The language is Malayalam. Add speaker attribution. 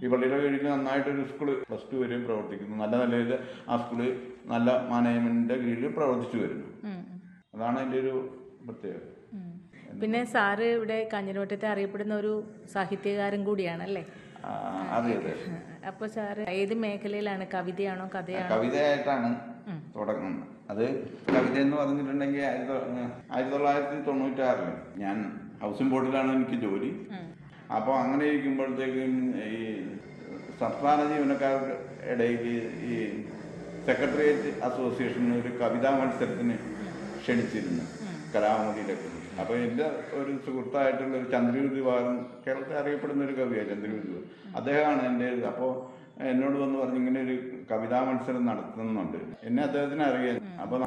Speaker 1: ഈ പള്ളിയുടെ കീഴിൽ നന്നായിട്ടൊരു സ്കൂള് പ്ലസ് ടു വരെയും പ്രവർത്തിക്കുന്നു നല്ല നിലയിൽ ആ സ്കൂള് നല്ല മാനേജ്മെന്റിന്റെ കീഴിൽ പ്രവർത്തിച്ചു വരുന്നു
Speaker 2: ഉം, ഉം,
Speaker 1: അതാണ് അതിന്റെ ഒരു പ്രത്യേകത
Speaker 2: ഉം. പിന്നെ സാറ് ഇവിടെ കാഞ്ഞിരവട്ടത്തെ അറിയപ്പെടുന്ന ഒരു സാഹിത്യകാരൻ കൂടിയാണല്ലേ
Speaker 1: ആ, അതെ അതെ
Speaker 2: അപ്പോൾ സാറ് ഏത് മേഖലയിലാണ് കവിതയാണോ കഥയാണോ
Speaker 1: കവിതയായിട്ടാണ് തുടങ്ങുന്നത് അത് കവിത എന്ന് പറഞ്ഞിട്ടുണ്ടെങ്കിൽ ആയിരത്തി തൊ- ആയിരത്തി തൊള്ളായിരത്തി തൊണ്ണൂറ്റാറിൽ ഞാൻ ഹൗസിംഗ് ബോർഡിലാണ് എനിക്ക് ജോലി അപ്പോൾ അങ്ങനെ ഇരിക്കുമ്പോഴത്തേക്കും ഈ സംസ്ഥാന ജീവനക്കാർക്ക് ഇടയിൽ ഈ സെക്രട്ടേറിയറ്റ് അസോസിയേഷൻ ഒരു കവിതാ മത്സരത്തിന് ക്ഷണിച്ചിരുന്നു കലാമതിയിലൊക്കെ അപ്പോൾ എൻ്റെ ഒരു സുഹൃത്തായിട്ടുള്ള ഒരു ചന്ദ്രയൂർ ദിവാകരൻ കേരളത്തിൽ അറിയപ്പെടുന്ന ഒരു കവിയാണ് ചന്ദ്രയൂർ ദിവാകരൻ അദ്ദേഹമാണ് എൻ്റെ അപ്പോൾ എന്നോട് വന്ന് പറഞ്ഞു ഇങ്ങനെ ഒരു കവിതാ മത്സരം നടത്തുന്നുണ്ട് എന്നെ അദ്ദേഹത്തിന് അറിയാം അപ്പോൾ